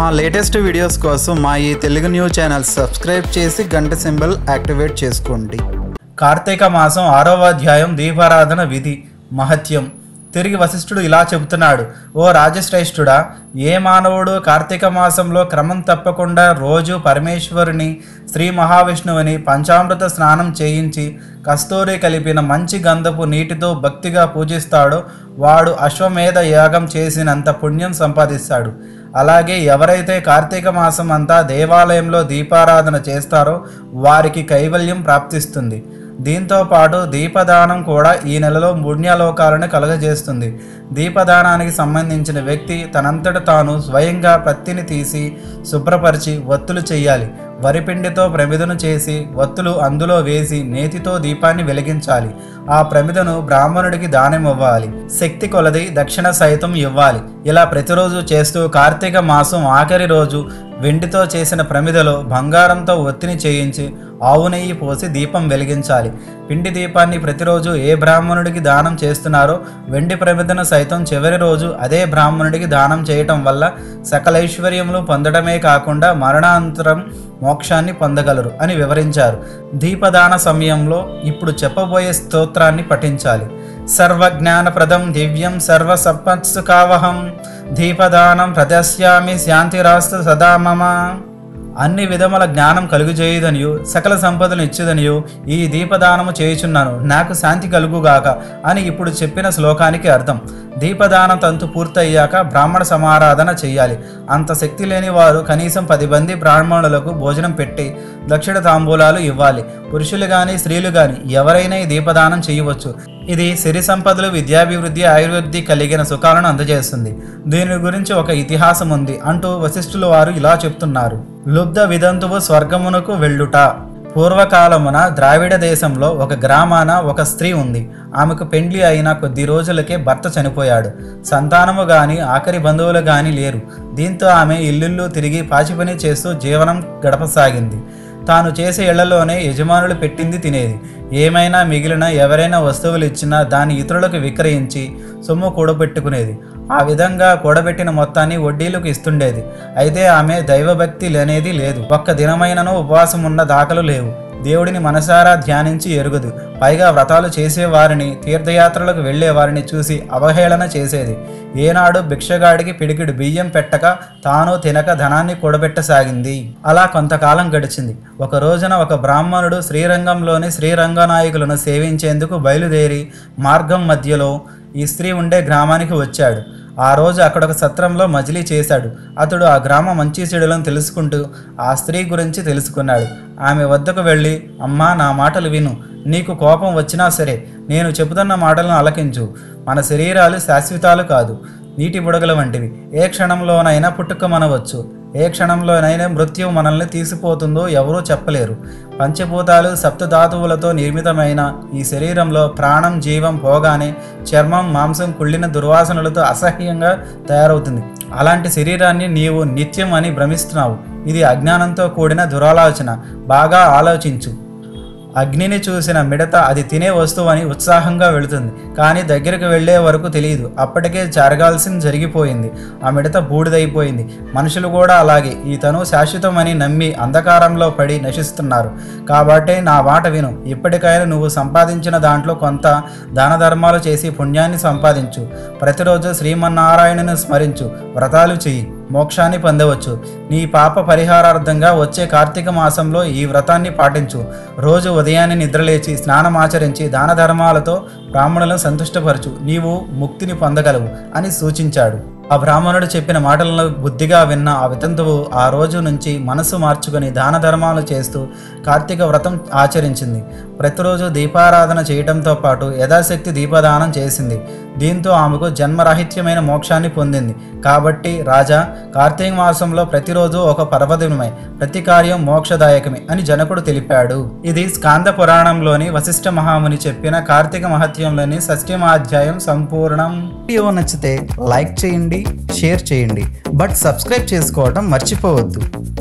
మా latest videos కోసం మా ఈ తెలుగు న్యూస్ ఛానల్ సబ్స్క్రైబ్ చేసి గంట సింబల్ యాక్టివేట్ చేసుకోండి కార్తీక మాసం ఆరవ అధ్యాయం దీపారాధన విధి మహత్యం తిరిగి వశిష్ఠుడు ఇలా చెబుతున్నాడు ఓ రాజశ్రేష్ఠుడా ఏ మానవుడు కార్తీక మాసంలో క్రమం తప్పకుండా రోజు పరమేశ్వరుని శ్రీ మహావిష్ణువుని పంచామృత స్నానం చేయించి కస్తూరి కలిపిన మంచి గంధపు నీటితో భక్తిగా పూజిస్తాడో వాడు అశ్వమేధ యాగం చేసినంత పుణ్యం సంపాదిస్తాడు అలాగే ఎవరైతే కార్తీక మాసం అంతా దేవాలయంలో దీపారాధన చేస్తారో వారికి కైవల్యం ప్రాప్తిస్తుంది దీంతో పాటు దీపదానం కూడా ఈ నెలలో పుణ్యలోకాలను కలగజేస్తుంది దీపదానానికి సంబంధించిన వ్యక్తి తనంతట తాను స్వయంగా పత్తిని తీసి శుభ్రపరిచి ఒత్తులు చేయాలి వరిపిండితో ప్రమిదను చేసి ఒత్తులు అందులో వేసి నేతితో దీపాన్ని వెలిగించాలి ఆ ప్రమిదను బ్రాహ్మణుడికి దానం ఇవ్వాలి శక్తి కొలది దక్షిణ సైతం ఇవ్వాలి ఇలా ప్రతిరోజు చేస్తూ కార్తీక మాసం ఆఖరి రోజు వెండితో చేసిన ప్రమిదలో బంగారంతో ఒత్తిని చేయించి ఆవు నెయ్యి పోసి దీపం వెలిగించాలి పిండి దీపాన్ని ప్రతిరోజు ఏ బ్రాహ్మణుడికి దానం చేస్తున్నారో వెండి ప్రమిదను సైతం చివరి రోజు అదే బ్రాహ్మణుడికి దానం చేయటం వల్ల సకలైశ్వర్యములు పొందడమే కాకుండా మరణాంతరం మోక్షాన్ని పొందగలరు అని వివరించారు దీపదాన సమయంలో ఇప్పుడు చెప్పబోయే స్తోత్రాన్ని పఠించాలి సర్వజ్ఞానప్రదం దివ్యం సర్వసపత్సు కావహం దీపదానం ప్రదశ్యామి శాంతిరాస్తు సదా మమ అన్ని విధముల జ్ఞానం కలుగుచేయుదనియు సకల సంపదలు ఇచ్చుదనియు ఈ దీపదానము చేయుచున్నాను నాకు శాంతి కలుగుగాక అని ఇప్పుడు చెప్పిన శ్లోకానికి అర్థం దీపదానం తంతు పూర్తయ్యాక బ్రాహ్మణ సమారాధన చెయ్యాలి అంత శక్తి లేని వారు కనీసం పది మంది బ్రాహ్మణులకు భోజనం పెట్టి దక్షిణ తాంబూలాలు ఇవ్వాలి పురుషులు గాని స్త్రీలు గాని ఎవరైనా ఈ దీపదానం చేయవచ్చు ఇది సిరి సంపదలు విద్యాభివృద్ధి ఆయుర్వృద్ధి కలిగిన సుఖాలను అందజేస్తుంది దీని గురించి ఒక ఇతిహాసం ఉంది అంటూ వశిష్ఠుల వారు ఇలా చెప్తున్నారు లుబ్ధ విదంతువు స్వర్గమునకు వెళ్ళుట పూర్వకాలమున ద్రావిడ దేశంలో ఒక గ్రామాన ఒక స్త్రీ ఉంది ఆమెకు పెండ్లి అయిన కొద్ది రోజులకే భర్త చనిపోయాడు సంతానము గాని ఆఖరి బంధువులు గాని లేరు దీంతో ఆమె ఇల్లుళ్ళు తిరిగి పాచిపని చేస్తూ జీవనం గడపసాగింది తాను చేసే ఇళ్లలోనే యజమానులు పెట్టింది తినేది ఏమైనా మిగిలిన ఎవరైనా వస్తువులు ఇచ్చినా దాన్ని ఇతరులకు విక్రయించి సొమ్ము కూడబెట్టుకునేది ఆ విధంగా కూడబెట్టిన మొత్తాన్ని వడ్డీలకు ఇస్తుండేది అయితే ఆమె దైవభక్తి లేనేది లేదు ఒక్క దినమైనను ఉపవాసం ఉన్న దాఖలు లేవు దేవుడిని మనసారా ధ్యానించి ఎరుగదు పైగా వ్రతాలు చేసేవారిని తీర్థయాత్రలకు వెళ్ళే వారిని చూసి అవహేళన చేసేది ఏనాడు భిక్షగాడికి పిడికిడు బియ్యం పెట్టక తాను తినక ధనాన్ని కూడబెట్టసాగింది అలా కొంతకాలం గడిచింది ఒక రోజున ఒక బ్రాహ్మణుడు శ్రీరంగంలోని శ్రీరంగనాయకులను సేవించేందుకు బయలుదేరి మార్గం మధ్యలో ఈ స్త్రీ ఉండే గ్రామానికి వచ్చాడు ఆ రోజు అక్కడ ఒక సత్రంలో మజిలీ చేశాడు అతడు ఆ గ్రామ మంచి చెడులను తెలుసుకుంటూ ఆ స్త్రీ గురించి తెలుసుకున్నాడు ఆమె వద్దకు వెళ్ళి అమ్మా నా మాటలు విను నీకు కోపం వచ్చినా సరే నేను చెబుతున్న మాటలను అలకించు మన శరీరాలు శాశ్వతాలు కాదు నీటి బుడగల వంటివి ఏ క్షణంలోనైనా పుట్టుకమనవచ్చు ఏ క్షణంలోనైనా మృత్యువు మనల్ని తీసిపోతుందో ఎవరూ చెప్పలేరు పంచభూతాలు సప్తధాతువులతో నిర్మితమైన ఈ శరీరంలో ప్రాణం జీవం పోగానే చర్మం మాంసం కుళ్ళిన దుర్వాసనలతో అసహ్యంగా తయారవుతుంది అలాంటి శరీరాన్ని నీవు నిత్యం అని భ్రమిస్తున్నావు ఇది అజ్ఞానంతో కూడిన దురాలోచన బాగా ఆలోచించు అగ్నిని చూసిన మిడత అది తినే వస్తువు అని ఉత్సాహంగా వెళుతుంది కానీ దగ్గరికి వెళ్ళే వరకు తెలియదు అప్పటికే జరగాల్సింది జరిగిపోయింది ఆ మిడత బూడిదైపోయింది మనుషులు కూడా అలాగే ఈ తను శాశ్వతమని నమ్మి అంధకారంలో పడి నశిస్తున్నారు కాబట్టి నా మాట విను ఇప్పటికైనా నువ్వు సంపాదించిన దాంట్లో కొంత దాన ధర్మాలు చేసి పుణ్యాన్ని సంపాదించు ప్రతిరోజు శ్రీమన్నారాయణను స్మరించు వ్రతాలు చెయ్యి మోక్షాన్ని పొందవచ్చు నీ పాప పరిహారార్థంగా వచ్చే కార్తీక మాసంలో ఈ వ్రతాన్ని పాటించు రోజు ఉదయాన్నే నిద్రలేచి స్నానమాచరించి దాన ధర్మాలతో బ్రాహ్మణులను సంతుష్టపరచు నీవు ముక్తిని పొందగలవు అని సూచించాడు ఆ బ్రాహ్మణుడు చెప్పిన మాటలను బుద్ధిగా విన్న ఆ వితంతువు ఆ రోజు నుంచి మనసు మార్చుకొని దాన ధర్మాలు చేస్తూ కార్తీక వ్రతం ఆచరించింది ప్రతిరోజు దీపారాధన చేయటంతో పాటు యథాశక్తి దీపదానం చేసింది దీంతో ఆమెకు జన్మరాహిత్యమైన మోక్షాన్ని పొందింది కాబట్టి రాజా కార్తీక మాసంలో ప్రతిరోజు ఒక పర్వదినమే ప్రతి కార్యం మోక్షదాయకమే అని జనకుడు తెలిపాడు ఇది స్కాంద పురాణంలోని వశిష్ఠ మహాముని చెప్పిన కార్తీక మహత్యంలోని షష్ఠమాధ్యాయం సంపూర్ణం వీడియో నచ్చితే లైక్ చేయండి షేర్ చేయండి బట్ సబ్స్క్రైబ్ చేసుకోవడం మర్చిపోవద్దు